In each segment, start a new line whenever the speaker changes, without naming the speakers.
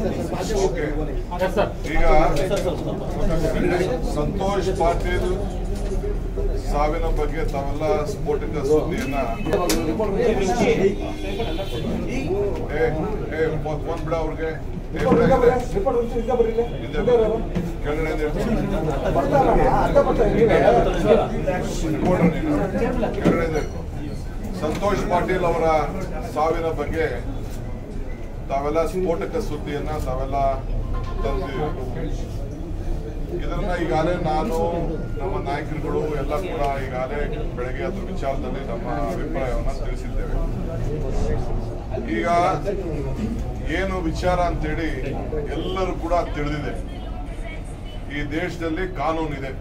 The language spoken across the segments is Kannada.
ಓಕೆ ಈಗ ಸಂತೋಷ್ ಪಾಟೀಲ್ ಸಾವಿನ ಬಗ್ಗೆ ತಾವೆಲ್ಲ ಸ್ಫೋಟಕ ಸುದ್ದಿಯನ್ನ ಏ ಏ ಫೋನ್ ಬಿಡ ಅವ್ರಿಗೆ ಏ, ಬಿಡ, ಇದೆ. ಇದೆ ಬಿಡು. ಕೆಳಗಡೆ ಇದೆ. ಇಟ್ಕೊಂಡ್ರು ನೀನು? ಕೆಳಗಡೆ ಇದೆ. ಸಂತೋಷ್ ಪಾಟೀಲ್ ಅವರ ಸಾವಿನ ಬಗ್ಗೆ ತಾವೆಲ್ಲ ಸ್ಫೋಟಕ ಸುದ್ದಿಯನ್ನ ತಾವೆಲ್ಲ ತಂದಿದ್ದೀವಿ ಇದನ್ನ ಈಗಾಗಲೇ ನಾನು ನಮ್ಮ ನಾಯಕರುಗಳು ಎಲ್ಲ ಕೂಡ ಈಗಾಗಲೇ ಬೆಳಗ್ಗೆ ಅದ್ರ ವಿಚಾರದಲ್ಲಿ ನಮ್ಮ ಅಭಿಪ್ರಾಯವನ್ನ ತಿಳಿಸಿದ್ದೇವೆ ಈಗ ಏನು ವಿಚಾರ ಅಂತೇಳಿ ಎಲ್ಲರೂ ಕೂಡ ತಿಳಿದಿದೆ ಈ ದೇಶದಲ್ಲಿ ಕಾನೂನಿದೆ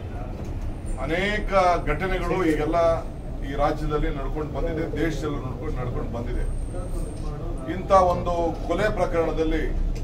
ಅನೇಕ ಘಟನೆಗಳು ಈಗೆಲ್ಲ ಈ ರಾಜ್ಯದಲ್ಲಿ ನಡ್ಕೊಂಡು ಬಂದಿದೆ ದೇಶದಲ್ಲಿ ನಡ್ಕೊಂಡು ನಡ್ಕೊಂಡು ಬಂದಿದೆ ಇಂಥ ಒಂದು ಕೊಲೆ ಪ್ರಕರಣದಲ್ಲಿ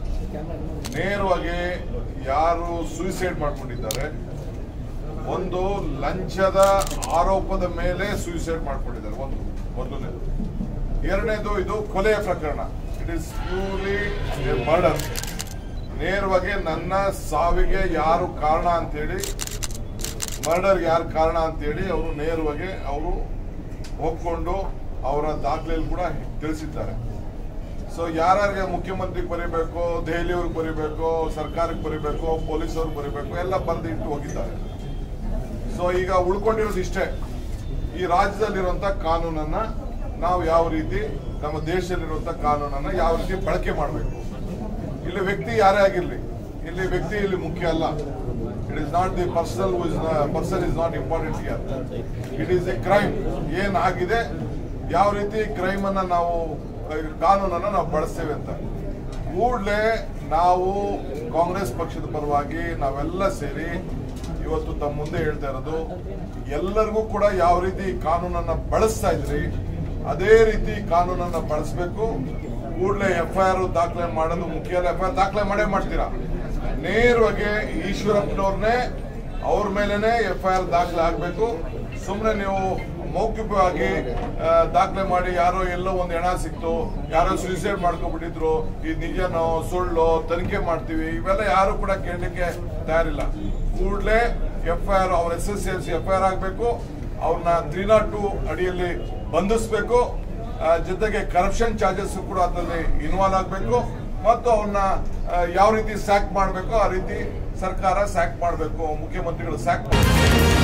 ನೇರವಾಗಿ ಯಾರು ಸೂಸೈಡ್ ಮಾಡ್ಕೊಂಡಿದ್ದಾರೆ ಒಂದು ಲಂಚದ ಆರೋಪದ ಮೇಲೆ ಸೂಸೈಡ್ ಮಾಡ್ಕೊಂಡಿದ್ದಾರೆ ಒಂದು ಮೊದಲನೇದು ಎರಡನೇದು ಇದು ಕೊಲೆಯ ಪ್ರಕರಣ ಇಟ್ ಇಸ್ ಪ್ಯೂರ್ಲಿ ಮರ್ಡರ್ ನೇರವಾಗಿ ನನ್ನ ಸಾವಿಗೆ ಯಾರು ಕಾರಣ ಅಂತೇಳಿ ಮರ್ಡರ್ಗೆ ಯಾರು ಕಾರಣ ಅಂತೇಳಿ ಅವರು ನೇರವಾಗಿ ಅವರು ಒಪ್ಕೊಂಡು ಅವರ ದಾಖಲೆಯಲ್ಲಿ ಕೂಡ ತಿಳಿಸಿದ್ದಾರೆ ಸೊ ಯಾರ್ಯಾರಿಗೆ ಮುಖ್ಯಮಂತ್ರಿಗೆ ಬರೀಬೇಕು ದೆಹಲಿಯವ್ರಿಗೆ ಬರೀಬೇಕು ಸರ್ಕಾರಕ್ಕೆ ಬರೀಬೇಕು ಪೊಲೀಸವ್ರಿಗೆ ಬರೀಬೇಕು ಎಲ್ಲ ಬರೆದು ಇಟ್ಟು ಹೋಗಿದ್ದಾರೆ ಸೊ ಈಗ ಉಳ್ಕೊಂಡಿರೋದು ಇಷ್ಟೇ ಈ ರಾಜ್ಯದಲ್ಲಿರುವಂತ ಕಾನೂನನ್ನ ನಾವು ಯಾವ ರೀತಿ ನಮ್ಮ ದೇಶದಲ್ಲಿರುವಂತ ಕಾನೂನನ್ನ ಯಾವ ರೀತಿ ಬಳಕೆ ಮಾಡಬೇಕು ಇಲ್ಲಿ ವ್ಯಕ್ತಿ ಯಾರೇ ಆಗಿರ್ಲಿ ಇಲ್ಲಿ ವ್ಯಕ್ತಿ ಇಲ್ಲಿ ಮುಖ್ಯ ಅಲ್ಲ it is not the personal person is not important here it is a crime ಏನ್ ಆಗಿದೆ ಯಾವ ರೀತಿ ಕ್ರೈಮ್ ಅನ್ನ ನಾವು ಆ, ಕಾನೂನನ್ನ ನಾವು ಬಳಸ್ತೇವೆ ಅಂತ ಕೂಡಲೇ ನಾವು ಕಾಂಗ್ರೆಸ್ ಪಕ್ಷದ ಪರವಾಗಿ ನಾವೆಲ್ಲ ಸೇರಿ ಇವತ್ತು ತಮ್ಮ ಮುಂದೆ ಹೇಳ್ತಾ ಇರೋದು ಎಲ್ಲರಿಗೂ ಕೂಡ ಯಾವ ರೀತಿ ಕಾನೂನನ್ನ ಬಳಸ್ತಾ ಇದ್ರಿ ಅದೇ ರೀತಿ ಕಾನೂನನ್ನ ಬಳಸಬೇಕು ಕೂಡಲೇ ಎಫ್ ಐ ಆರ್ ದಾಖಲೆ ಮಾಡೋದು ಮುಖ್ಯ ಎಫ್ ಐ ಆರ್ ದಾಖಲೆ ಮಾಡೇ ಮಾಡ್ತೀರಾ ನೇರವಾಗಿ ಈಶ್ವರಪ್ಪನವ್ರನ್ನೇ ಅವ್ರ ಮೇಲೆನೆ ಎಫ್ ಐ ಆರ್ ದಾಖಲೆ ಆಗ್ಬೇಕು ಸುಮ್ಮನೆ ನೀವು ಮೌಖಿಕವಾಗಿ ಆ, ದಾಖಲೆ ಮಾಡಿ ಯಾರೋ ಎಲ್ಲೋ ಒಂದು ಹೆಣ ಸಿಕ್ತು ಯಾರೋ ಸೂಸೈಡ್ ಮಾಡ್ಕೊಬಿಟ್ಟಿದ್ರು ಇದು ನಿಜನೋ ಸುಳ್ಳು ತನಿಖೆ ಮಾಡ್ತೀವಿ ಇವೆಲ್ಲ ಯಾರು ಕೂಡ ಕೇಳಲಿಕ್ಕೆ ತಯಾರಿಲ್ಲ ಕೂಡಲೇ ಎಫ್ ಐ ಆರ್ ಅವ್ರ S S L C F I R ಆಗಬೇಕು ಅವ್ರನ್ನ ತ್ರೀ ನಾಟ್ ಟು ಅಡಿಯಲ್ಲಿ ಬಂಧಿಸಬೇಕು ಜೊತೆಗೆ ಕರಪ್ಷನ್ ಚಾರ್ಜಸ್ ಕೂಡ ಅದರಲ್ಲಿ ಇನ್ವಾಲ್ವ್ ಆಗಬೇಕು ಮತ್ತು ಅವ್ರನ್ನ ಯಾವ ರೀತಿ ಸ್ಯಾಕ್ ಮಾಡಬೇಕು ಆ ರೀತಿ ಸರ್ಕಾರ ಸ್ಯಾಕ್ ಮಾಡಬೇಕು ಮುಖ್ಯಮಂತ್ರಿಗಳು ಸ್ಯಾಕ್ ಮಾಡಬೇಕು